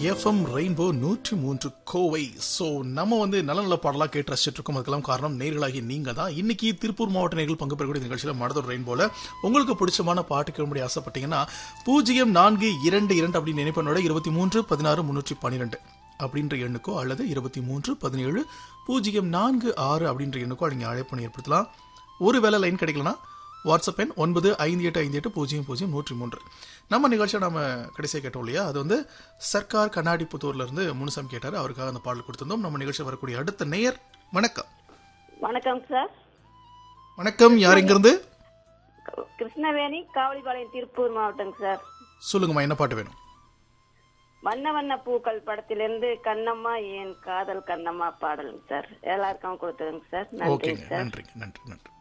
FM rainbow நூற்றி மூன்று Kovai so நம்ம வந்து நல்ல நல்ல பாடலாம் கேட்டு ரசிச்சுட்டு இருக்கோம் அதுக்கெல்லாம் காரணம் நேர்களாகி நீங்க தான் இன்னைக்கு திருப்பூர் மாவட்ட நேர்கள் பங்கு பெறக்கூடிய இந்த நிகழ்ச்சியில் மனதோர் ரெயின்போல உங்களுக்கு பிடிச்சமான பாட்டு கேட்கும்படி ஆசைப்பட்டீங்கன்னா பூஜ்ஜியம் நான்கு இரண்டு இரண்டு அப்படின்னு நினைப்பனோட இருபத்தி மூன்று பதினாறு முன்னூற்றி பன்னிரெண்டு அப்படின்ற எண்ணுக்கோ அல்லது இருபத்தி மூன்று பதினேழு பூஜ்ஜியம் நான்கு ஆறு அப்படின்ற எண்ணுக்கோ நீங்கள் அழைப்பு ஏற்படுத்தலாம் ஒரு வேளை லைன் கிடைக்கலனா வாட்ஸ்அப் எண் ஒன்பது ஐந்து எட்டு ஐந்து எட்டு பூஜ்ஜியம் பூஜ்ஜியம் நூற்றி மூன்று நம்ம நிகழ்ச்சியை நம்ம கடைசியாக கேட்டோம் இல்லையா அது வந்து சர்க்கார் கண்ணாடி புத்தூர்ல இருந்து முனுசாமி கேட்டார் அவருக்காக அந்த பாடல் கொடுத்திருந்தோம் நம்ம நிகழ்ச்சி வரக்கூடிய அடுத்த நேயர் வணக்கம் வணக்கம் சார் வணக்கம் யார் இங்கிருந்து கிருஷ்ணவேணி காவலிபாளையம் திருப்பூர் மாவட்டங்க சார் சொல்லுங்கம்மா என்ன பாட்டு வேணும் வண்ண வண்ண பூக்கள் படத்திலிருந்து கண்ணம்மா ஏன் காதல் கண்ணம்மா பாடலுங்க சார் எல்லாருக்கும் கொடுத்ததுங்க சார் நன்றிங்க ஓகேங்க சார் நன்றிங்க நன்றி நன்றி